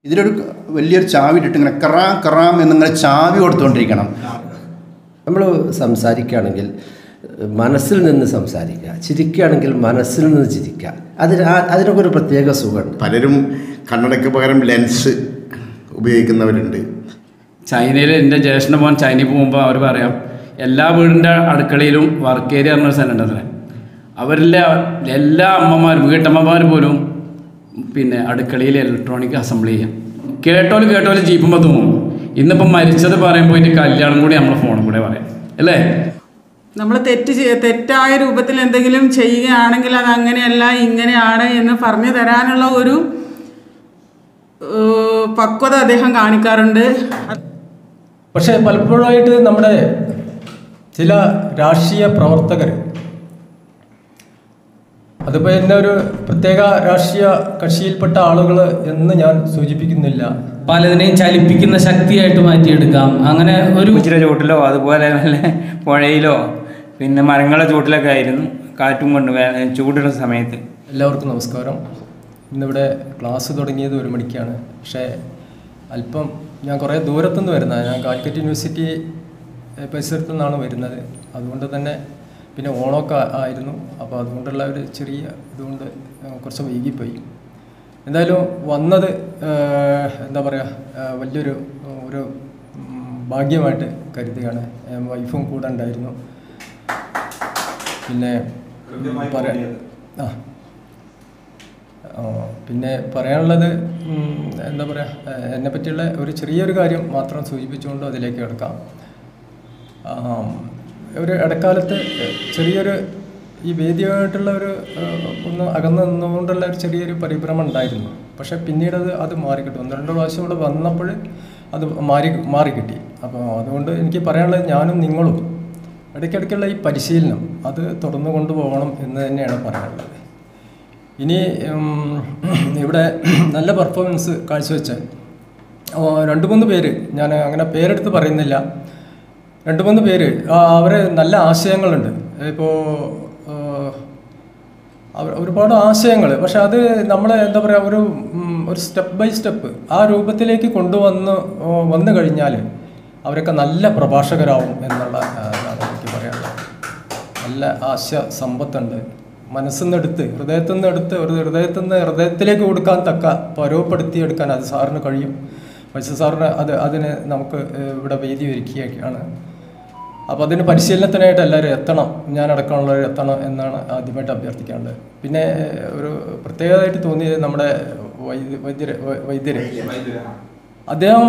ഇതിലൊരു വലിയൊരു ചാവി ഇട്ടിട്ട് ഇങ്ങനെ കറാം കറാം എന്നിങ്ങനെ ചാവി കൊടുത്തുകൊണ്ടിരിക്കണം നമ്മൾ സംസാരിക്കുകയാണെങ്കിൽ മനസ്സിൽ നിന്ന് സംസാരിക്കുക ചിരിക്കുകയാണെങ്കിൽ മനസ്സിൽ നിന്ന് ചിരിക്കുക അതിന് ആ- അതിനൊക്കെ ഒരു പ്രത്യേക സുഖമുണ്ട് പലരും കണ്ണടയ്ക്ക് പകരം ലെൻസ് ഉപയോഗിക്കുന്നവരുണ്ട് ചൈനയിൽ എൻ്റെ ജ്യേഷ്ഠ മോൻ ചൈനയിൽ പോകുമ്പോൾ അവർ പറയാം എല്ലാ വീടിൻ്റെ അടുക്കളയിലും വർക്ക് ഏരിയ പറഞ്ഞ സ്ഥലം ഉണ്ടത്രേ അവരിലെ എല്ലാ അമ്മമാരും വീട്ടമ്മമാർ പോലും പിന്നെ അടുക്കളയിൽ ഇലക്ട്രോണിക് അസംബ്ലി ചെയ്യാം കേട്ടോല് കേട്ടോല് ജീപ്പുമ്പോൾ തോന്നും ഇന്നിപ്പം മരിച്ചത് പറയുമ്പോൾ ഇനി കല്യാണം കൂടി നമ്മളെ ഫോണിൽ കൂടെ പറയാം അല്ലേ നമ്മൾ തെറ്റ് ചെയ്യ- തെറ്റായ രൂപത്തിൽ എന്തെങ്കിലും ചെയ്യുകയാണെങ്കിൽ അത് അങ്ങനെയല്ല ഇങ്ങനെയാണ് എന്ന് പറഞ്ഞു തരാനുള്ള ഒരു ഏഹ്, പക്വത അദ്ദേഹം കാണിക്കാറുണ്ട് പക്ഷേ പലപ്പോഴായിട്ട് നമ്മുടെ ചില രാഷ്ട്രീയ പ്രവർത്തകർ അതിപ്പോൾ എന്നെ ഒരു പ്രത്യേക രാഷ്ട്രീയ കക്ഷിയിൽപ്പെട്ട ആളുകൾ എന്ന് ഞാൻ സൂചിപ്പിക്കുന്നില്ല പലതിനെയും ചലിപ്പിക്കുന്ന ശക്തിയായിട്ട് മാറ്റിയെടുക്കാം അങ്ങനെ ഒരു ഉച്ചിര ചൂട്ടിലോ അതുപോലെ വല്ല പുഴയിലോ പിന്നെ മരങ്ങളുടെ ചൂട്ടിലൊക്കെ ആയിരുന്നു കാറ്റും കൊണ്ട് വേ- ചൂടുള്ള സമയത്ത് എല്ലാവർക്കും നമസ്കാരം ഇന്നിവിടെ ക്ലാസ് തുടങ്ങിയത് ഒരു മണിക്കാണ് പക്ഷേ അല്പം ഞാൻ കുറേ ദൂരത്തുനിന്ന് വരുന്നതാണ് ഞാൻ കാലിക്കറ്റ് യൂണിവേഴ്സിറ്റി ഏഹ്, പരിസരത്തു നിന്നാണ് വരുന്നത് അതുകൊണ്ട് തന്നെ പിന്നെ ഓണമൊക്കെ ആ- ആയിരുന്നു അപ്പോൾ അതുകൊണ്ടുള്ള ഒരു ചെറിയ ഇതുകൊണ്ട് ഏഹ്, കുറച്ച് വൈകിപ്പോയി എന്തായാലും വന്നത് ഏഹ്, എന്താ പറയുക ഏഹ്, വലിയൊരു ഏഹ്, ഒരു ഉം, ഭാഗ്യമായിട്ട് കരുതുകയാണ് ഏഹ്, വൈഫും കൂടെ ഉണ്ടായിരുന്നു പിന്നെ പറയാ ആ ആ, പിന്നെ പറയാനുള്ളത് ഉം, എന്താ പറയുക എന്നെ പറ്റിയുള്ള ഒരു ചെറിയൊരു കാര്യം മാത്രം സൂചിപ്പിച്ചുകൊണ്ട് അതിലേക്ക് കിടക്കാം ആം, ഒരു ഇടക്കാലത്ത് ചെറിയൊരു ഈ വേദിയായിട്ടുള്ള ഒരു ഏഹ്, ഒന്ന് അകന്നു നിന്നുകൊണ്ടുള്ള ഒരു ചെറിയൊരു പരിഭ്രമം ഉണ്ടായിരുന്നു പക്ഷേ പിന്നീട് അത് അത് മാറിക്കിട്ടും ഒന്ന് രണ്ട് പ്രാവശ്യം ഇവിടെ വന്നപ്പോൾ അത് മാറി മാറിക്കിട്ടി അപ്പോൾ അതുകൊണ്ട് എനിക്ക് പറയാനുള്ളത് ഞാനും നിങ്ങളും ഇടയ്ക്കിടയ്ക്കുള്ള ഈ പരിശീലനം അത് തുടർന്നു കൊണ്ടുപോകണം എന്ന് തന്നെയാണ് പറയാനുള്ളത് ഇനി ഉം, ഇവിടെ നല്ല പെർഫോമൻസ് കാഴ്ചവെച്ച ഓ, രണ്ട് മൂന്ന് പേര് ഞാൻ അങ്ങനെ പേരെടുത്ത് പറയുന്നില്ല രണ്ട് മൂന്ന് പേര് അവർ നല്ല ആശയങ്ങളുണ്ട് ഇപ്പോൾ ഒരുപാട് ആശയങ്ങൾ പക്ഷെ അത് നമ്മൾ എന്താ പറയുക ഒരു ഉം, ഒരു സ്റ്റെപ്പ് ബൈ സ്റ്റെപ്പ് ആ രൂപത്തിലേക്ക് കൊണ്ടുവന്ന് ഓ, വന്നു കഴിഞ്ഞാൽ അവരൊക്കെ നല്ല പ്രഭാഷകരാവും എന്നുള്ള ആ, ഇതാണ് എനിക്ക് പറയാനുള്ളത് നല്ല ആശയ സമ്പത്തുണ്ട് മനസ്സിൽ നിന്ന് എടുത്ത് ഹൃദയത്തിൽ നിന്ന് എടുത്ത് ഒരു ഹൃദയത്തിൽ നിന്ന് ഹൃദയത്തിലേക്ക് കൊടുക്കാൻ തക്ക പരുവപ്പെടുത്തിയെടുക്കാൻ അത് സാറിന് കഴിയും പക്ഷേ സാറിന് അത് അതിന് നമുക്ക് ഏഹ്, ഇവിടെ വേദി ഒരുക്കിയൊക്കെയാണ് അപ്പോൾ അതിന് പരിശീലനത്തിനായിട്ട് എല്ലാവരും എത്തണം ഞാനടക്കമുള്ളവർ എത്തണം എന്നാണ് ആദ്യമായിട്ട് അഭ്യർത്ഥിക്കാനുള്ളത് പിന്നെ ഏഹ്, ഒരു പ്രത്യേകമായിട്ട് തോന്നിയത് നമ്മുടെ വൈദ്യ വൈദ്യര് വൈദ്യര് അദ്ദേഹം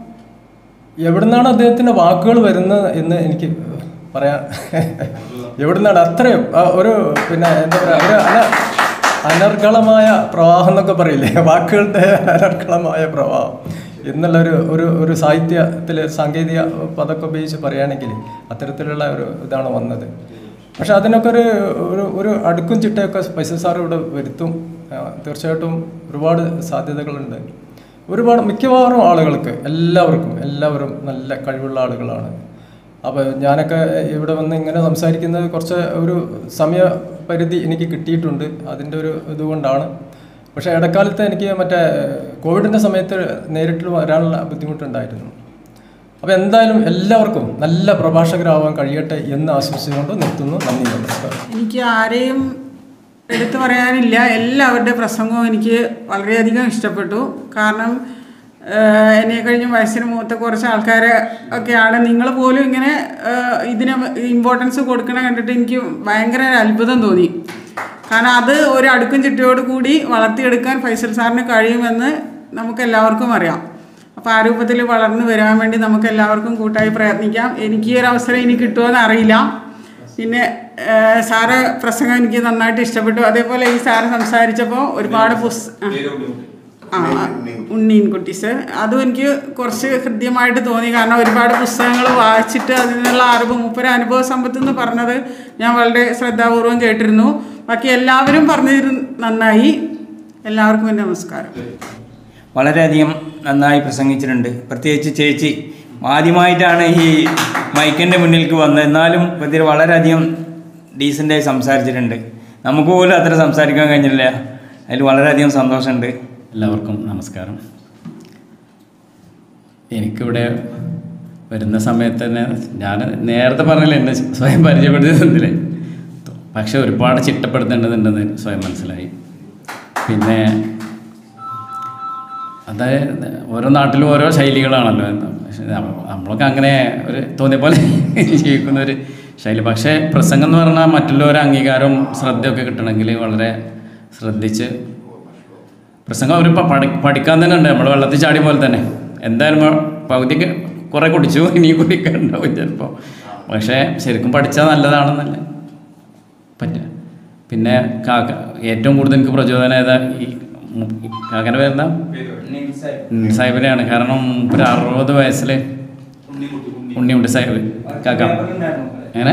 എവിടുന്നാണ് അദ്ദേഹത്തിൻ്റെ വാക്കുകൾ വരുന്നത് എന്ന് എനിക്ക് പറയാൻ എവിടുന്നാണ് അത്രയും ആ, ഒരു പിന്നെ എന്താ പറയുക ഒരു അന അനർഗളമായ പ്രവാഹം എന്നൊക്കെ പറയില്ലേ വാക്കുകളുടെ അനർഗളമായ പ്രവാഹം എന്നുള്ളൊരു ഒരു ഒരു സാഹിത്യത്തിൽ സാങ്കേതിക പദമൊക്കെ ഉപയോഗിച്ച് പറയുകയാണെങ്കിൽ അത്തരത്തിലുള്ള ഒരു ഇതാണ് വന്നത് പക്ഷെ അതിനൊക്കെ ഒരു ഒരു ഒരു അടുക്കും ചിട്ടയൊക്കെ പൈസ സാർ ഇവിടെ വരുത്തും ആ, തീർച്ചയായിട്ടും ഒരുപാട് സാധ്യതകളുണ്ട് ഒരുപാട് മിക്കവാറും ആളുകൾക്ക് എല്ലാവർക്കും എല്ലാവരും നല്ല കഴിവുള്ള ആളുകളാണ് അപ്പോൾ ഞാനൊക്കെ ഇവിടെ വന്ന് ഇങ്ങനെ സംസാരിക്കുന്നത് കുറച്ച് ഒരു സമയപരിധി എനിക്ക് കിട്ടിയിട്ടുണ്ട് അതിൻ്റെ ഒരു ഇതുകൊണ്ടാണ് പക്ഷേ ഇടക്കാലത്ത് എനിക്ക് മറ്റേ കോവിഡിൻ്റെ സമയത്ത് നേരിട്ട് വരാനുള്ള ബുദ്ധിമുട്ടുണ്ടായിരുന്നു അപ്പോൾ എന്തായാലും എല്ലാവർക്കും നല്ല പ്രഭാഷകരാവാൻ കഴിയട്ടെ എന്ന് ആശംസിച്ചുകൊണ്ട് നിർത്തുന്നു നന്ദി നമസ്കാരം എനിക്ക് ആരെയും എടുത്തു പറയാനില്ല എല്ലാവരുടെ പ്രസംഗവും എനിക്ക് വളരെയധികം ഇഷ്ടപ്പെട്ടു കാരണം ഏഹ്, എന്നെ കഴിഞ്ഞ് വയസ്സിന് മൂത്ത കുറച്ച് ആൾക്കാർ ഒക്കെയാണ് നിങ്ങൾ പോലും ഇങ്ങനെ ഏഹ്, ഇതിന് ഇമ്പോർട്ടൻസ് കൊടുക്കണ കണ്ടിട്ട് എനിക്ക് ഭയങ്കര ഒരു അത്ഭുതം തോന്നി കാരണം അത് ഒരു അടുക്കും ചിട്ടയോട് കൂടി വളർത്തിയെടുക്കാൻ ഫൈസൽ സാറിന് കഴിയുമെന്ന് നമുക്ക് എല്ലാവർക്കും അറിയാം അപ്പോൾ ആ രൂപത്തിൽ വളർന്നു വരാൻ വേണ്ടി നമുക്ക് എല്ലാവർക്കും കൂട്ടായി പ്രയത്നിക്കാം എനിക്ക് ഈ ഒരു അവസരം ഇനി കിട്ടുമോയെന്ന് അറിയില്ല പിന്നെ ഏഹ്, സാറ് പ്രസംഗം എനിക്ക് നന്നായിട്ട് ഇഷ്ടപ്പെട്ടു അതേപോലെ ഈ സാറ് സംസാരിച്ചപ്പോൾ ഒരുപാട് പുസ് ആ ആ, ഉണ്ണീൻകുട്ടി സർ അതും എനിക്ക് കുറച്ച് ഹൃദ്യമായിട്ട് തോന്നി കാരണം ഒരുപാട് പുസ്തകങ്ങൾ വായിച്ചിട്ട് അതിൽ നിന്നുള്ള അറിവ് മൂപ്പര അനുഭവ സമ്പത്ത് എന്ന് പറഞ്ഞത് ഞാൻ വളരെ ശ്രദ്ധാപൂർവം കേട്ടിരുന്നു ബാക്കി എല്ലാവരും പറഞ്ഞിരുന്നു നന്നായി എല്ലാവർക്കും എൻ്റെ നമസ്കാരം വളരെയധികം നന്നായി പ്രസംഗിച്ചിട്ടുണ്ട് പ്രത്യേകിച്ച് ചേച്ചി ആദ്യമായിട്ടാണ് ഈ മൈക്കിൻ്റെ മുന്നിലേക്ക് വന്നത് എന്നാലും ഇതിൽ വളരെയധികം ഡീസൻ്റായി സംസാരിച്ചിട്ടുണ്ട് നമുക്ക് പോലും അത്ര സംസാരിക്കാൻ കഴിഞ്ഞില്ല അതിൽ വളരെയധികം സന്തോഷമുണ്ട് എല്ലാവർക്കും നമസ്കാരം എനിക്കിവിടെ വരുന്ന സമയത്ത് തന്നെ ഞാൻ നേരത്തെ പറഞ്ഞില്ല എന്നെ സ്വയം പരിചയപ്പെടുത്തിയതിൽ പക്ഷെ ഒരുപാട് ചിട്ടപ്പെടുത്തേണ്ടതുണ്ടെന്ന് സ്വയം മനസ്സിലായി പിന്നെ അതായത് ഓരോ നാട്ടിലും ഓരോ ശൈലികളാണല്ലോ എന്ന്. പക്ഷെ നമ്മ- നമ്മളൊക്കെ അങ്ങനെ ഒരു തോന്നിയ പോലെ ജീവിക്കുന്ന ഒരു ശൈലി പക്ഷേ പ്രസംഗം എന്ന് പറഞ്ഞാൽ മറ്റുള്ളവരെ അംഗീകാരവും ശ്രദ്ധയൊക്കെ കിട്ടണമെങ്കിൽ വളരെ ശ്രദ്ധിച്ച് പ്രസംഗം അവർ പഠി പഠിക്കാൻ തന്നെ ഉണ്ട് നമ്മൾ വെള്ളത്തിൽ ചാടി പോലെ തന്നെ എന്തായാലും മ- പകുതിക്ക് കുറേ കുടിച്ചു ഇനി കുടിക്കണ്ടാവും ചിലപ്പോൾ പക്ഷേ ശരിക്കും പഠിച്ചാൽ നല്ലതാണെന്നല്ലേ പറ്റുക പിന്നെ കാക്ക ഏറ്റവും കൂടുതൽ എനിക്ക് പ്രചോദനം ഏതാ ഈ മു- ഈ കാക്കൻ്റെ പേരെന്താ ഉം, സാഹിബിനെയാണ് കാരണം ഒരു അറുപത് വയസ്സിൽ ഉണ്ണിയുണ്ട് സാഹിബ് കാക്ക എങ്ങനെ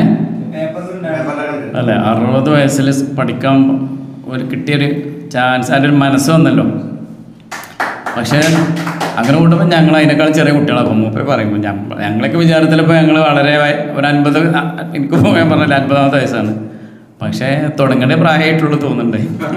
അല്ല അറുപത് വയസ്സിൽ പഠിക്കാൻ ഒരു കിട്ടിയൊരു ചാൻസ് അതിൻ്റെ ഒരു മനസ്സ് വന്നല്ലോ പക്ഷേ അങ്ങനെ കൂട്ടുമ്പോൾ ഞങ്ങൾ അതിനേക്കാൾ ചെറിയ കുട്ടികളാണ് അപ്പം മൂപ്പര് പറയുമ്പോൾ ഞമ്മ- ഞങ്ങളൊക്കെ വിചാരത്തിലിപ്പോൾ ഞങ്ങൾ വളരെ വയ- ഒരു അൻപത് അ- എനിക്ക് പോകാൻ പറഞ്ഞില്ല അൻപതാമത്തെ വയസ്സാണ് പക്ഷേ തുടങ്ങേണ്ട പ്രായമായിട്ടുള്ളൂ തോന്നുന്നുണ്ട്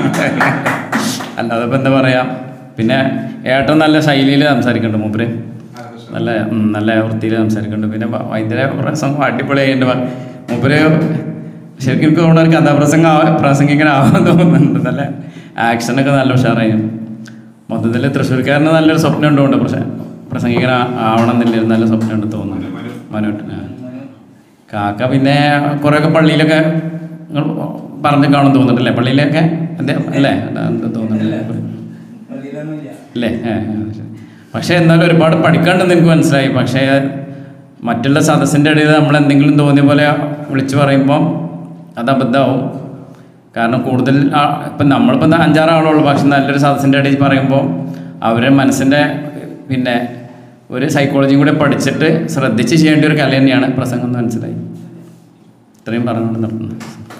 അല്ലാതെ ഇപ്പം എന്താ പറയുക പിന്നെ ഏട്ടൻ നല്ല ശൈലിയിൽ സംസാരിക്കുന്നുണ്ട് മൂപ്പര് നല്ല ഉം, നല്ല വൃത്തിയിൽ സംസാരിക്കുന്നുണ്ട് പിന്നെ ഭ- ഭയങ്കര പ്രസംഗം അടിപൊളിയായിട്ടുണ്ട് ഭ- മൂപ്പര് ശരിക്കും എനിക്ക് തോന്നുന്നു ഒരു കഥാപ്രസംഗം ആവാ പ്രസംഗിക്കാനാവാൻ തോന്നുന്നുണ്ട് നല്ല ആക്ഷനൊക്കെ നല്ല ഉഷാറായി മൊത്തത്തിൽ തൃശ്ശൂർക്കാരന് നല്ലൊരു സ്വപ്നം ഉണ്ടുകൊണ്ട് പ്രസ പ്രസംഗിക്കാൻ ആവണം എന്നില്ല നല്ല സ്വപ്നം ഉണ്ട് തോന്നുന്നു മനോട്ട് ആ. കാക്ക പിന്നെ കുറേയൊക്കെ പള്ളിയിലൊക്കെ നിങ്ങൾ പറഞ്ഞു കാണും തോന്നുന്നുണ്ടല്ലേ പള്ളിയിലൊക്കെ അതെ അല്ലേ എന്താ തോന്നുന്നുണ്ടല്ലേ അല്ലേ ഏ, ആ, ശരി. പക്ഷേ എന്നാലും ഒരുപാട് പഠിക്കാണ്ടെന്ന് എനിക്ക് മനസ്സിലായി പക്ഷേ മറ്റുള്ള സദസ്സിൻ്റെ ഇടയിൽ നമ്മൾ എന്തെങ്കിലും തോന്നിയ പോലെ വിളിച്ചു പറയുമ്പോൾ അത് അബദ്ധമാവും കാരണം കൂടുതൽ ആ- ഇപ്പം നമ്മളിപ്പോൾ എന്താ അഞ്ചാറ് ആളുള്ളൂ പക്ഷെ നല്ലൊരു സദസ്സിൻ്റെ ഇടയിൽ പറയുമ്പോൾ അവരുടെ മനസ്സിൻ്റെ പിന്നെ ഒരു സൈക്കോളജിയും കൂടെ പഠിച്ചിട്ട് ശ്രദ്ധിച്ച് ചെയ്യേണ്ട ഒരു കല തന്നെയാണ് പ്രസംഗം എന്ന് മനസ്സിലായി ഇത്രയും പറഞ്ഞുകൊണ്ട് നിർത്തുന്നു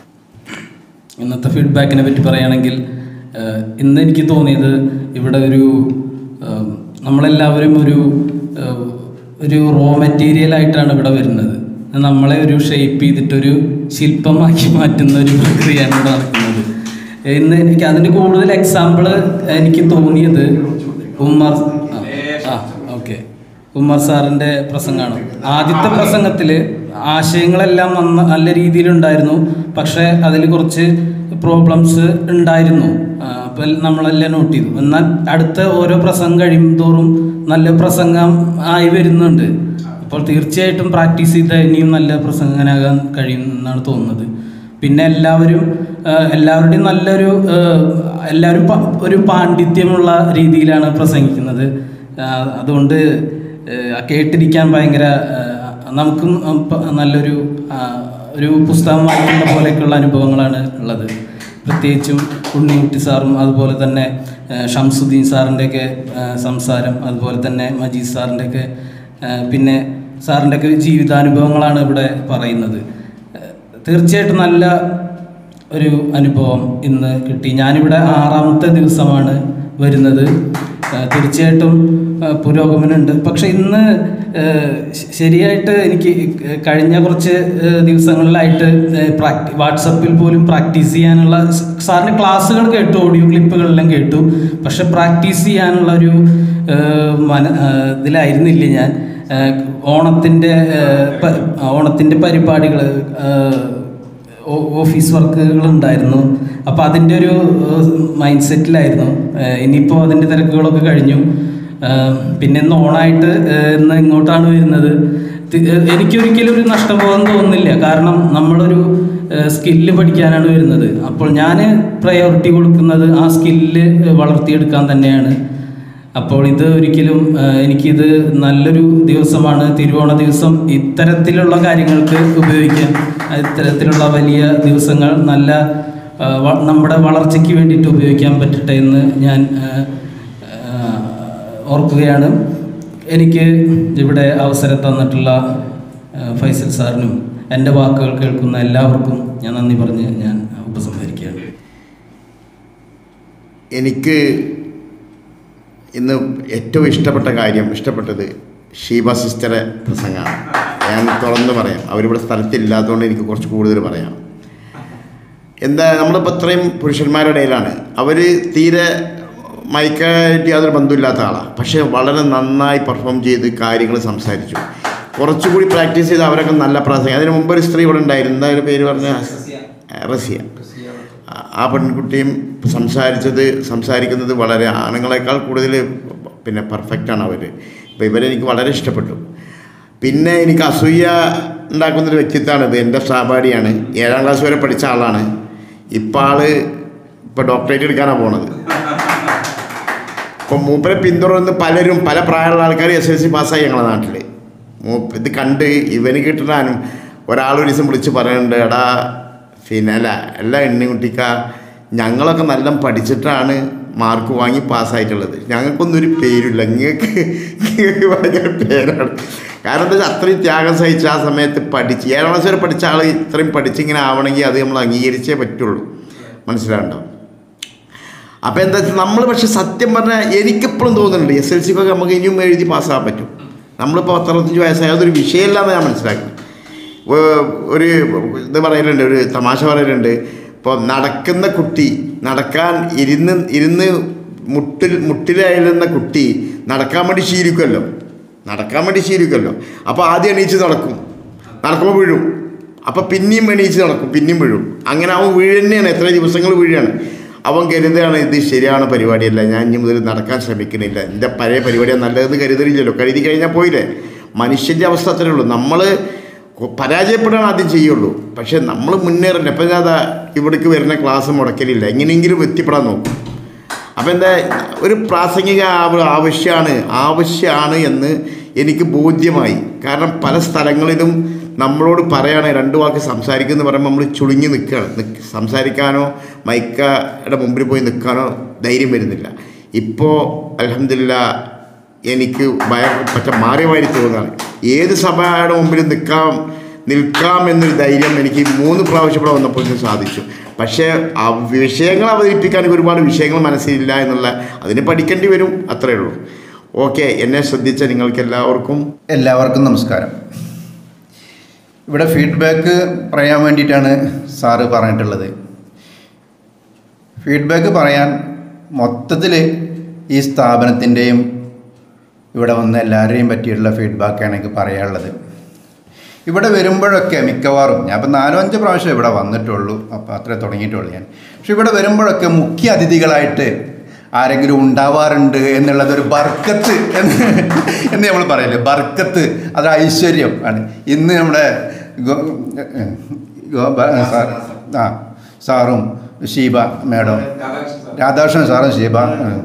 ഇന്നത്തെ ഫീഡ്ബാക്കിനെ പറ്റി പറയുകയാണെങ്കിൽ ഏഹ്, ഇന്ന് എനിക്ക് തോന്നിയത് ഇവിടെ ഒരു ഏഹ്, നമ്മളെല്ലാവരും ഒരു ഏഹ്, ഒരു റോ മെറ്റീരിയൽ ആയിട്ടാണ് ഇവിടെ വരുന്നത് നമ്മളെ ഒരു ഷേപ്പ് ചെയ്തിട്ടൊരു ശില്പമാക്കി മാറ്റുന്ന ഒരു പ്രക്രിയയാണ് ഇവിടെ നടക്കുന്നത് ഇന്ന് എനിക്ക് അതിൻ്റെ കൂടുതൽ എക്സാമ്പിൾ എനിക്ക് തോന്നിയത് ഉമ്മർ ആ ഓക്കെ ഉമ്മർ സാറിൻ്റെ പ്രസംഗമാണ് ആദ്യത്തെ പ്രസംഗത്തിൽ ആശയങ്ങളെല്ലാം നന്ന നല്ല രീതിയിലുണ്ടായിരുന്നു പക്ഷേ അതിൽ കുറച്ച് പ്രോബ്ലംസ് ഉണ്ടായിരുന്നു ആ, അപ്പോൾ നമ്മളെല്ലാം നോട്ട് ചെയ്തു എന്നാൽ അടുത്ത ഓരോ പ്രസംഗം കഴിയും തോറും നല്ല പ്രസംഗം ആയി വരുന്നുണ്ട് അപ്പോൾ തീർച്ചയായിട്ടും പ്രാക്ടീസ് ചെയ്താൽ ഇനിയും നല്ല പ്രസംഗനാകാൻ കഴിയും എന്നാണ് തോന്നുന്നത് പിന്നെ എല്ലാവരും ആ, എല്ലാവരുടെയും നല്ലൊരു ആ, എല്ലാവരും പ- ഒരു പാണ്ഡിത്യമുള്ള രീതിയിലാണ് പ്രസംഗിക്കുന്നത് ആ, അതുകൊണ്ട് ആ, കേട്ടിരിക്കാൻ ഭയങ്കര ആ, നമുക്കും ആ, പ- നല്ലൊരു ആ, ഒരു പുസ്തകം വായിക്കുന്ന പോലെയൊക്കെയുള്ള അനുഭവങ്ങളാണ് ഉള്ളത് പ്രത്യേകിച്ചും ഉണ്ണിക്കുട്ടി സാറും അതുപോലെ തന്നെ ആ, ഷംസുദ്ദീൻ സാറിൻ്റെയൊക്കെ ആ, സംസാരം അതുപോലെ തന്നെ മജീദ് സാറിൻ്റെയൊക്കെ ആ, പിന്നെ സാറിൻ്റെയൊക്കെ ജീവിതാനുഭവങ്ങളാണ് ഇവിടെ പറയുന്നത് തീർച്ചയായിട്ടും നല്ല ഒരു അനുഭവം ഇന്ന് കിട്ടി ഞാനിവിടെ ആറാമത്തെ ദിവസമാണ് വരുന്നത് ആ, തീർച്ചയായിട്ടും ആ, പുരോഗമനമുണ്ട് പക്ഷെ ഇന്ന് ആ, ശ- ശരിയായിട്ട് എനിക്ക് കഴിഞ്ഞ കുറച്ച് ആ, ദിവസങ്ങളിലായിട്ട് പ്രാക്ടി വാട്സപ്പിൽ പോലും പ്രാക്ടീസ് ചെയ്യാനുള്ള സ് സാറിൻ്റെ ക്ലാസ്സുകൾ കേട്ടു ഓഡിയോ ക്ലിപ്പുകളെല്ലാം കേട്ടു പക്ഷെ പ്രാക്ടീസ് ചെയ്യാനുള്ള ഒരു ആ, മന ആ, ഇതിലായിരുന്നില്ല ഞാൻ ആ, ഓണത്തിൻ്റെ ആ, പ- ഓണത്തിൻ്റെ പരിപാടികൾ ഓ- ഓഫീസ് വർക്കുകൾ ഉണ്ടായിരുന്നു അപ്പോൾ അതിൻ്റെ ഒരു മൈൻഡ് സെറ്റിലായിരുന്നു ഏഹ് ഇനിയിപ്പോൾ അതിൻ്റെ തിരക്കുകളൊക്കെ കഴിഞ്ഞു ഏഹ് പിന്നെ ഇന്ന് ഓണായിട്ട് ഏഹ് ഇന്ന് ഇങ്ങോട്ടാണ് വരുന്നത് തി- ഏഹ് എനിക്കൊരിക്കലും ഒരു നഷ്ടബോധം തോന്നുന്നില്ല കാരണം നമ്മളൊരു സ്കില്ല് പഠിക്കാനാണ് വരുന്നത് അപ്പോൾ ഞാൻ പ്രയോറിറ്റി കൊടുക്കുന്നത് ആ സ്കില്ല് വളർത്തിയെടുക്കാൻ തന്നെയാണ് അപ്പോൾ ഇത് ഒരിക്കലും ആ, എനിക്കിത് നല്ലൊരു ദിവസമാണ് തിരുവോണ ദിവസം ഇത്തരത്തിലുള്ള കാര്യങ്ങൾക്ക് ഉപയോഗിക്കാൻ ഇത്തരത്തിലുള്ള വലിയ ദിവസങ്ങൾ നല്ല ആ, വ- നമ്മുടെ വളർച്ചയ്ക്ക് വേണ്ടിയിട്ട് ഉപയോഗിക്കാൻ പറ്റട്ടെ എന്ന് ഞാൻ ആ, ആ, ഓർക്കുകയാണ് എനിക്ക് ഇവിടെ അവസരം തന്നിട്ടുള്ള ആ, ഫൈസൽ സാറിനും എൻ്റെ വാക്കുകൾ കേൾക്കുന്ന എല്ലാവർക്കും ഞാൻ നന്ദി പറഞ്ഞ് ഞാൻ ഉപസംഹരിക്കുകയാണ് എനിക്ക് ഇന്ന് ഏറ്റവും ഇഷ്ടപ്പെട്ട കാര്യം ഇഷ്ടപ്പെട്ടത് ഷീബ സിസ്റ്ററെ പ്രസംഗമാണ് ഞാൻ തുറന്ന് പറയാം അവരിവിടെ സ്ഥലത്തില്ലാത്തതുകൊണ്ട് എനിക്ക് കുറച്ച് കൂടുതൽ പറയാം എന്താ നമ്മളിപ്പോൾ ഇത്രയും പുരുഷന്മാരുടെ ഇടയിലാണ് അവർ തീരെ മൈക്കായിട്ട് യാതൊരു ബന്ധമില്ലാത്ത ആളാണ് പക്ഷേ വളരെ നന്നായി പെർഫോം ചെയ്ത് കാര്യങ്ങൾ സംസാരിച്ചു കുറച്ചുകൂടി പ്രാക്ടീസ് ചെയ്ത് അവരൊക്കെ നല്ല പ്രാസംഗികം അതിന് മുമ്പ് ഒരു സ്ത്രീ ഇവിടെ ഉണ്ടായിരുന്നു എന്താ ഒരു പേര് പറഞ്ഞ റസിയ ആ- ആ പെൺകുട്ടിയും സംസാരിച്ചത് സംസാരിക്കുന്നത് വളരെ ആണുങ്ങളെക്കാൾ കൂടുതൽ പിന്നെ പെർഫെക്റ്റാണ് അവർ അപ്പോൾ ഇവരെനിക്ക് വളരെ ഇഷ്ടപ്പെട്ടു പിന്നെ എനിക്ക് അസൂയ ഉണ്ടാക്കുന്നൊരു വ്യക്തിത്വമാണിത് എൻ്റെ സഹപാഠിയാണ് ഏഴാം ക്ലാസ് വരെ പഠിച്ച ആളാണ് ഇപ്പോൾ ആള് ഇപ്പോൾ ഡോക്ടറേറ്റ് എടുക്കാനാണ് പോണത് ഇപ്പോൾ മൂപ്പരെ പിന്തുടർന്ന് പലരും പല പ്രായമുള്ള ആൾക്കാർ എസ് എൽ സി പാസ്സായി ഞങ്ങളുടെ നാട്ടിൽ മൂപ്പ് ഇത് കണ്ട് ഇവന് കിട്ടാനും ഒരാളൊരു ദിവസം വിളിച്ച് പറയുന്നുണ്ട് എടാ പിന്നെ അല്ല എല്ലാ എണ്ണിക്കുട്ടിക്ക ഞങ്ങളൊക്കെ നല്ല പഠിച്ചിട്ടാണ് മാർക്ക് വാങ്ങി പാസ്സായിട്ടുള്ളത് ഞങ്ങൾക്കൊന്നും ഒരു പേരില്ല നിങ്ങൾക്ക് നിങ്ങൾക്ക് ഭയങ്കര പേരാണ് കാരണം എന്താ വെച്ചാൽ അത്രയും ത്യാഗം സഹിച്ച് ആ സമയത്ത് പഠിച്ച് ഏഴാം ക്ലാസ് വരെ പഠിച്ച ആൾ ഇത്രയും പഠിച്ചിങ്ങനെ ആവണമെങ്കിൽ അത് നമ്മൾ അംഗീകരിച്ചേ പറ്റുള്ളൂ മനസ്സിലാണ്ടോ അപ്പോൾ എന്താ വെച്ചാൽ നമ്മൾ പക്ഷെ സത്യം പറഞ്ഞാൽ എനിക്കെപ്പോഴും തോന്നുന്നുണ്ട് എസ് എൽ സിക്കൊക്കെ നമുക്ക് ഇനിയും എഴുതി പാസ്സാകാൻ പറ്റും നമ്മളിപ്പോൾ പത്തറുപത്തഞ്ച് വയസ്സായ അതൊരു വിഷയമല്ലാന്ന് ഞാൻ മനസ്സിലാക്കുന്നു ഏർ ഒരു ഇത് പറയലുണ്ട് ഒരു തമാശ പറയലുണ്ട് ഇപ്പോൾ നടക്കുന്ന കുട്ടി നടക്കാൻ ഇരുന്ന് ഇരുന്ന് മുട്ടിൽ മുട്ടിലയലുന്ന കുട്ടി നടക്കാൻ വേണ്ടി ശീലിക്കുമല്ലോ നടക്കാൻ വേണ്ടി ശീലിക്കുമല്ലോ അപ്പോൾ ആദ്യം എണീച്ച് നടക്കും നടക്കുമ്പോൾ വീഴും അപ്പോൾ പിന്നെയും എണീച്ച് നടക്കും പിന്നെയും വീഴും അങ്ങനെ അവൻ വീഴ് തന്നെയാണ് എത്ര ദിവസങ്ങൾ വീഴുകയാണ് അവൻ കരുതുകയാണ് ഇത് ശരിയാണ് പരിപാടിയല്ല ഞാൻ ഇനി മുതൽ നടക്കാൻ ശ്രമിക്കുന്നില്ല എൻ്റെ പഴയ പരിപാടിയാണ് നല്ലതെന്ന് കരുതലില്ലല്ലോ കരുതി കഴിഞ്ഞാൽ പോയില്ലേ മനുഷ്യൻ്റെ അവസ്ഥ അത്രേ ഉള്ളൂ നമ്മൾ പരാജയപ്പെടാൻ ആദ്യം ചെയ്യുള്ളൂ പക്ഷേ നമ്മൾ മുന്നേറണ്ടേ അപ്പം ഞാൻ അതാ ഇവിടേക്ക് വരുന്ന ക്ലാസ് മുടക്കലില്ല എങ്ങനെയെങ്കിലും എത്തിപ്പെടാൻ നോക്കും അപ്പം എന്താ ഒരു പ്രാസംഗിക ആവ- ആവശ്യമാണ് ആവശ്യമാണ് എന്ന് എനിക്ക് ബോധ്യമായി കാരണം പല സ്ഥലങ്ങളിലും നമ്മളോട് പറയാണ് രണ്ട് വാക്ക് സംസാരിക്കുന്നു പറയുമ്പോൾ നമ്മൾ ചുളുങ്ങി നിൽക്കുകയാണ് നിക്ക് സംസാരിക്കാനോ മൈക്കയുടെ മുമ്പിൽ പോയി നിൽക്കാനോ ധൈര്യം വരുന്നില്ല ഇപ്പോൾ അലഹമില്ല എനിക്ക് ഭയം പറ്റ മാറി മാറി തോന്നുകയാണ് ഏത് സഭയുടെ മുമ്പിൽ നിൽക്കാം നിൽക്കാം എന്നൊരു ധൈര്യം എനിക്ക് ഈ മൂന്ന് പ്രാവശ്യം ഇവിടെ വന്നപ്പോൾ എനിക്ക് സാധിച്ചു പക്ഷേ ആ വിഷയങ്ങൾ അവതരിപ്പിക്കാൻ ഒരുപാട് വിഷയങ്ങൾ മനസ്സിലില്ല എന്നുള്ള അതിന് പഠിക്കേണ്ടി വരും അത്രയേ ഉള്ളൂ ഓക്കെ എന്നെ ശ്രദ്ധിച്ച നിങ്ങൾക്ക് എല്ലാവർക്കും എല്ലാവർക്കും നമസ്കാരം ഇവിടെ ഫീഡ്ബാക്ക് പറയാൻ വേണ്ടിയിട്ടാണ് സാറ് പറഞ്ഞിട്ടുള്ളത് ഫീഡ്ബാക്ക് പറയാൻ മൊത്തത്തിൽ ഈ സ്ഥാപനത്തിൻ്റെയും ഇവിടെ വന്ന എല്ലാവരെയും പറ്റിയിട്ടുള്ള ഫീഡ്ബാക്കാണ് എനിക്ക് പറയാനുള്ളത് ഇവിടെ വരുമ്പോഴൊക്കെ മിക്കവാറും ഞാൻ ഇപ്പം നാലോ അഞ്ച് പ്രാവശ്യം ഇവിടെ വന്നിട്ടുള്ളൂ അപ്പോൾ അത്രേ തുടങ്ങിയിട്ടുള്ളൂ ഞാൻ പക്ഷെ ഇവിടെ വരുമ്പോഴൊക്കെ മുഖ്യ അതിഥികളായിട്ട് ആരെങ്കിലും ഉണ്ടാവാറുണ്ട് എന്നുള്ളത് ഒരു ബർക്കത്ത് എന്ന് എന്ന് നമ്മൾ പറയില്ലേ ബർക്കത്ത് അത് ഐശ്വര്യം ആണ് ഇന്ന് നമ്മുടെ ഗോ- ഗോ- ബ- സാർ ആ സാറും ഷീബ മേഡം രാധാകൃഷ്ണൻ സാറും ഷീബ ഉം,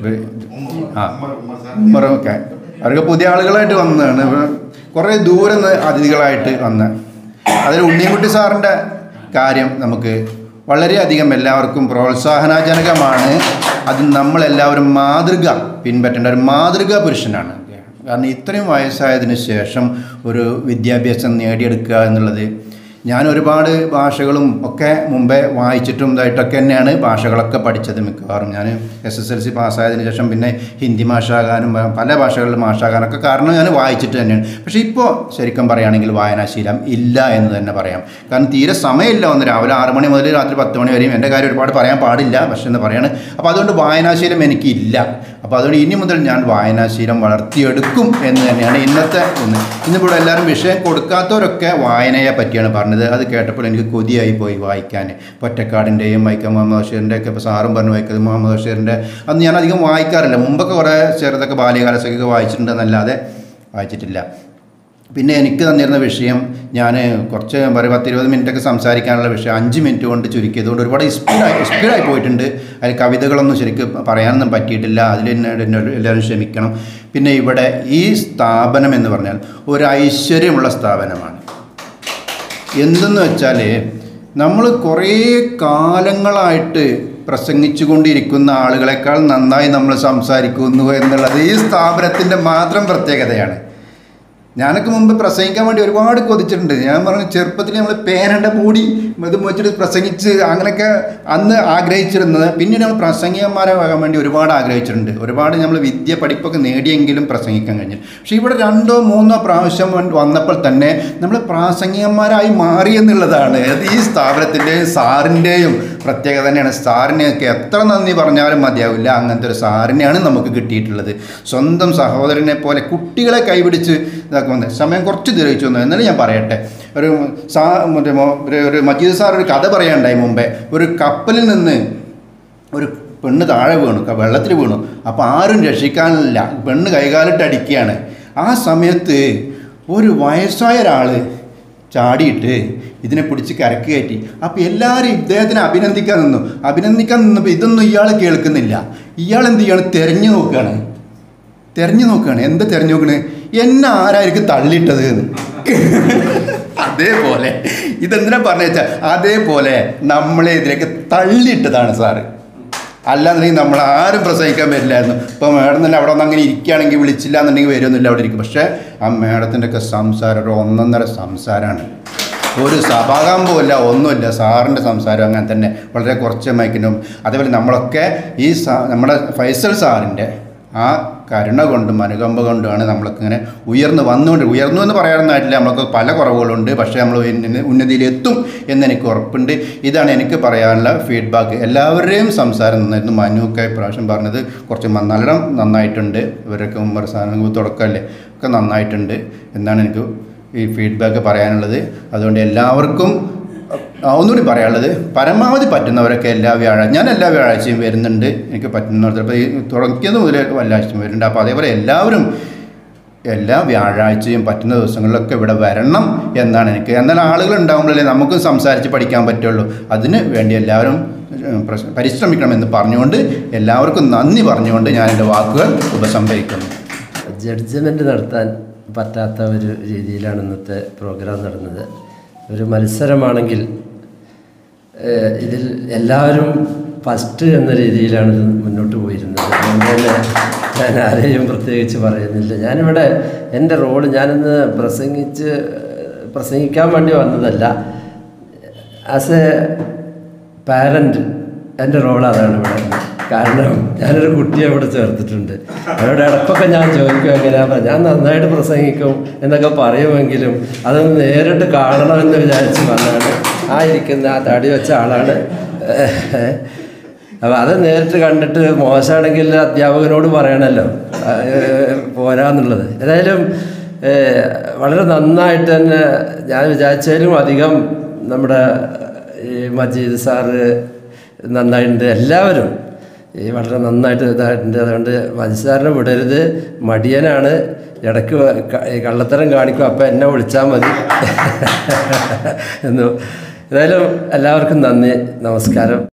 ആ ഉമ്മറൊക്കെ അവരൊക്കെ പുതിയ ആളുകളായിട്ട് വന്നതാണ് ഇവർ കുറേ ദൂരം നിന്ന് അതിഥികളായിട്ട് വന്ന് അതിൽ ഉണ്ണിക്കുട്ടി സാറിൻ്റെ കാര്യം നമുക്ക് വളരെയധികം എല്ലാവർക്കും പ്രോത്സാഹനജനകമാണ് അത് നമ്മളെല്ലാവരും മാതൃക പിൻപറ്റേണ്ട ഒരു മാതൃകാ പുരുഷനാണ് കാരണം ഇത്രയും വയസ്സായതിന് ശേഷം ഒരു വിദ്യാഭ്യാസം നേടിയെടുക്കുക എന്നുള്ളത് ഞാൻ ഒരുപാട് ഭാഷകളും ഒക്കെ മുമ്പേ വായിച്ചിട്ടും ഇതായിട്ടൊക്കെ തന്നെയാണ് ഭാഷകളൊക്കെ പഠിച്ചത് മിക്കവാറും ഞാൻ എസ് എസ് എൽ സി പാസ്സായതിനു ശേഷം പിന്നെ ഹിന്ദി മാഷാകാനും പ- പല ഭാഷകളിലും മാഷാകാനൊക്കെ കാരണം ഞാൻ വായിച്ചിട്ട് തന്നെയാണ് പക്ഷേ ഇപ്പോൾ ശരിക്കും പറയുകയാണെങ്കിൽ വായനാശീലം ഇല്ല എന്ന് തന്നെ പറയാം കാരണം തീരെ സമയമില്ല ഒന്ന് രാവിലെ ആറ് മണി മുതൽ രാത്രി പത്ത് മണി വരെയും എൻ്റെ കാര്യം ഒരുപാട് പറയാൻ പാടില്ല പക്ഷേ എന്ന് പറയാണ് അപ്പോൾ അതുകൊണ്ട് വായനാശീലം എനിക്കില്ല അപ്പോൾ അതുകൊണ്ട് ഇനി മുതൽ ഞാൻ വായനാശീലം വളർത്തിയെടുക്കും എന്ന് തന്നെയാണ് ഇന്നത്തെ ഒന്ന് ഇന്നിവിടെ എല്ലാവരും വിഷയം കൊടുക്കാത്തവരൊക്കെ വായനയെ പറ്റിയാണ് പറഞ്ഞത് അത് കേട്ടപ്പോൾ എനിക്ക് കൊതിയായി പോയി വായിക്കാൻ പൊറ്റക്കാടിൻ്റെയും വൈക്കം മുഹമ്മദ് ബഷീറിൻ്റെ ഒക്കെ ഇപ്പോൾ സാറും പറഞ്ഞു വൈക്കം മുഹമ്മദ് ബഷീറിൻ്റെ അന്ന് ഞാൻ അധികം വായിക്കാറില്ല മുമ്പൊക്കെ കുറേ ചെറുതൊക്കെ ബാല്യകാലസഖിയൊക്കെ വായിച്ചിട്ടുണ്ടെന്നല്ലാതെ വായിച്ചിട്ടില്ല പിന്നെ എനിക്ക് തന്നിരുന്ന വിഷയം ഞാൻ കുറച്ച് ഒരു പത്ത് ഇരുപത് മിനിറ്റൊക്കെ സംസാരിക്കാനുള്ള വിഷയം അഞ്ച് മിനിറ്റ് കൊണ്ട് ചുരുക്കിയതുകൊണ്ട് ഒരുപാട് സ്പീഡായി സ്പീഡായി പോയിട്ടുണ്ട് അതിൽ കവിതകളൊന്നും ശരിക്കും പറയാനൊന്നും പറ്റിയിട്ടില്ല അതിൽ എന്നോട് എന്നോട് എല്ലാവരും ക്ഷമിക്കണം പിന്നെ ഇവിടെ ഈ സ്ഥാപനം എന്ന് പറഞ്ഞാൽ ഒരു ഐശ്വര്യമുള്ള സ്ഥാപനമാണ് എന്തെന്ന് വെച്ചാൽ നമ്മൾ കുറേ കാലങ്ങളായിട്ട് പ്രസംഗിച്ചു കൊണ്ടിരിക്കുന്ന ആളുകളെക്കാൾ നന്നായി നമ്മൾ സംസാരിക്കുന്നു എന്നുള്ളത് ഈ സ്ഥാപനത്തിൻ്റെ മാത്രം പ്രത്യേകതയാണ് ഞാനൊക്കെ മുമ്പ് പ്രസംഗിക്കാൻ വേണ്ടി ഒരുപാട് കൊതിച്ചിട്ടുണ്ട് ഞാൻ പറഞ്ഞു ചെറുപ്പത്തിൽ നമ്മൾ പേനയുടെ മൂടി ഇത് വെച്ചിട്ട് പ്രസംഗിച്ച് അങ്ങനെയൊക്കെ അന്ന് ആഗ്രഹിച്ചിരുന്നത് പിന്നീട് നമ്മൾ പ്രസംഗികന്മാരാകാൻ വേണ്ടി ഒരുപാട് ആഗ്രഹിച്ചിട്ടുണ്ട് ഒരുപാട് നമ്മൾ വിദ്യ പഠിപ്പൊക്കെ നേടിയെങ്കിലും പ്രസംഗിക്കാൻ കഴിഞ്ഞു പക്ഷേ ഇവിടെ രണ്ടോ മൂന്നോ പ്രാവശ്യം വന്ന് വന്നപ്പോൾ തന്നെ നമ്മൾ പ്രാസംഗികന്മാരായി മാറി എന്നുള്ളതാണ് അത് ഈ സ്ഥാപനത്തിൻ്റെയും സാറിൻ്റെയും പ്രത്യേകത തന്നെയാണ് സാറിനെയൊക്കെ എത്ര നന്ദി പറഞ്ഞാലും മതിയാവില്ല അങ്ങനത്തെ ഒരു സാറിനെയാണ് നമുക്ക് കിട്ടിയിട്ടുള്ളത് സ്വന്തം സഹോദരനെ പോലെ കുട്ടികളെ കൈപിടിച്ച് ഇതാക്കുമ്പോൾ സമയം കുറച്ച് ദീർഘിച്ചു വന്നു എന്നാലും ഞാൻ പറയട്ടെ ഒരു സാ മറ്റേ മോ- ഒരു ഒരു മജീദ് സാർ ഒരു കഥ പറയാനുണ്ടായി മുമ്പേ ഒരു കപ്പലിൽ നിന്ന് ഒരു പെണ്ണ് താഴെ വീണു ക- വെള്ളത്തിൽ വീണു അപ്പോൾ ആരും രക്ഷിക്കാനില്ല പെണ്ണ് കൈകാലിട്ട് അടിക്കുകയാണ് ആ സമയത്ത് ഒരു വയസ്സായ ഒരാൾ ചാടിയിട്ട് ഇതിനെ പിടിച്ച് കരക്ക് കയറ്റി അപ്പോൾ എല്ലാവരും ഇദ്ദേഹത്തിനെ അഭിനന്ദിക്കാൻ നിന്നു അഭിനന്ദിക്കാൻ നിന്നപ്പോൾ ഇതൊന്നും ഇയാൾ കേൾക്കുന്നില്ല ഇയാൾ എന്ത് ചെയ്യാണ് തിരഞ്ഞു നോക്കുകയാണ് തിരഞ്ഞു നോക്കുകയാണ് എന്താ തിരഞ്ഞു നോക്കണേ എന്നെ ആരായിരിക്കും തള്ളിയിട്ടത് എന്ന് അതേപോലെ ഇതെന്തിനാ പറഞ്ഞു വെച്ചാൽ അതേപോലെ നമ്മളെ ഇതിലേക്ക് തള്ളിയിട്ടതാണ് സാറ് അല്ലാന്നുണ്ടെങ്കിൽ നമ്മൾ ആരും പ്രസംഗിക്കാൻ പറ്റില്ലായിരുന്നു ഇപ്പോൾ മേഡം തന്നെ അവിടെ ഒന്ന് അങ്ങനെ ഇരിക്കുകയാണെങ്കിൽ വിളിച്ചില്ല എന്നുണ്ടെങ്കിൽ വരുമൊന്നുമില്ല അവിടെ ഇരിക്കും പക്ഷേ ആ മേഡത്തിൻ്റെ ഒക്കെ സംസാരം ഒരു ഒന്നൊന്നര സംസാരമാണ് ഒരു സഭാകമ്പമില്ല ഒന്നുമില്ല സാറിൻ്റെ സംസാരം അങ്ങനെ തന്നെ വളരെ കുറച്ച് മയക്കിനും അതേപോലെ നമ്മളൊക്കെ ഈ സാ നമ്മുടെ ഫൈസൽ സാറിൻ്റെ ആ കരുണ കൊണ്ടും അനുകമ്പ കൊണ്ടുമാണ് നമ്മളൊക്കെ ഇങ്ങനെ ഉയർന്നു വന്നുകൊണ്ട് ഉയർന്നു എന്ന് പറയാനൊന്നായിട്ടില്ല നമ്മൾക്ക് പല കുറവുകളുണ്ട് പക്ഷേ നമ്മൾ ഉന്ന- ഉന്നതിയിലെത്തും എന്ന് എനിക്ക് ഉറപ്പുണ്ട് ഇതാണ് എനിക്ക് പറയാനുള്ള ഫീഡ്ബാക്ക് എല്ലാവരുടെയും സംസാരം നന്നായിരുന്നു മനുവൊക്കെ ഇപ്രാവശ്യം പറഞ്ഞത് കുറച്ച് മ- നല്ല നന്നായിട്ടുണ്ട് ഇവരൊക്കെ ഉമ്മർ സാധനങ്ങൾ തുടക്കമല്ലേ ഒക്കെ നന്നായിട്ടുണ്ട് എന്നാണ് എനിക്ക് ഈ ഫീഡ്ബാക്ക് പറയാനുള്ളത് അതുകൊണ്ട് എല്ലാവർക്കും ആ, ഒന്നുകൂടി പറയാനുള്ളത് പരമാവധി പറ്റുന്നവരൊക്കെ എല്ലാ വ്യാഴാഴ്ച ഞാൻ എല്ലാ വ്യാഴാഴ്ചയും വരുന്നുണ്ട് എനിക്ക് പറ്റുന്നവർ ചിലപ്പോൾ ഈ തുടങ്ങിയത് മുതൽ വല്ലാഴ്ചയും വരുന്നുണ്ട് അപ്പോൾ അതേപോലെ എല്ലാവരും എല്ലാ വ്യാഴാഴ്ചയും പറ്റുന്ന ദിവസങ്ങളിലൊക്കെ ഇവിടെ വരണം എന്നാണ് എനിക്ക് എന്നാൽ ആളുകൾ ഉണ്ടാകുമ്പോഴല്ലേ നമുക്കും സംസാരിച്ച് പഠിക്കാൻ പറ്റുള്ളൂ അതിന് വേണ്ടി എല്ലാവരും ഏഹ്, പ്രശ്- പരിശ്രമിക്കണമെന്ന് പറഞ്ഞുകൊണ്ട് എല്ലാവർക്കും നന്ദി പറഞ്ഞുകൊണ്ട് ഞാൻ എൻ്റെ വാക്കുകൾ ഉപസംഹരിക്കുന്നു ജഡ്ജ്മെൻ്റ് നടത്താൻ പറ്റാത്ത ഒരു രീതിയിലാണ് ഇന്നത്തെ പ്രോഗ്രാം നടന്നത് ഒരു മത്സരമാണെങ്കിൽ ഏഹ്, ഇതിൽ എല്ലാവരും ഫസ്റ്റ് എന്ന രീതിയിലാണ് ഇത് മുന്നോട്ട് പോയിരുന്നത് അതുകൊണ്ട് തന്നെ ഞാൻ ആരെയും പ്രത്യേകിച്ച് പറയുന്നില്ല ഞാനിവിടെ എൻ്റെ റോള് ഞാനിന്ന് പ്രസംഗിച്ച് പ്രസംഗിക്കാൻ വേണ്ടി വന്നതല്ല ആസ് എ പാരൻറ്റ് എൻ്റെ റോൾ അതാണ് ഇവിടെ കാരണം ഞാനൊരു കുട്ടിയെ ഇവിടെ ചേർത്തിട്ടുണ്ട് അവരോട് ഇടയ്ക്കൊക്കെ ഞാൻ ചോദിക്കും എങ്ങനെയാ ഞാൻ നന്നായിട്ട് പ്രസംഗിക്കും എന്നൊക്കെ പറയുമെങ്കിലും അതൊന്ന് നേരിട്ട് കാണണമെന്ന് വിചാരിച്ച് വന്നാണ് ആ ഇരിക്കുന്ന ആ തടി വെച്ച ആളാണ് അപ്പോൾ അത് നേരിട്ട് കണ്ടിട്ട് മോശമാണെങ്കിൽ അധ്യാപകനോട് പറയണമല്ലോ ആ, ഏ, പോരാന്നുള്ളത് ഏതായാലും ഏ, വളരെ നന്നായിട്ട് തന്നെ ഞാൻ വിചാരിച്ചതിലും അധികം നമ്മുടെ ഈ മജീദ് സാറ് നന്നായിട്ടുണ്ട് എല്ലാവരും ഈ വളരെ നന്നായിട്ട് ഇതായിട്ടുണ്ട് അതുകൊണ്ട് മജീദ് സാറിനെ വിടരുത് മടിയനാണ് ഇടയ്ക്ക് ക- ഈ കള്ളത്തരം കാണിക്കും അപ്പം എന്നെ വിളിച്ചാൽ മതി എന്ന് ഏതായാലും എല്ലാവർക്കും നന്ദി നമസ്കാരം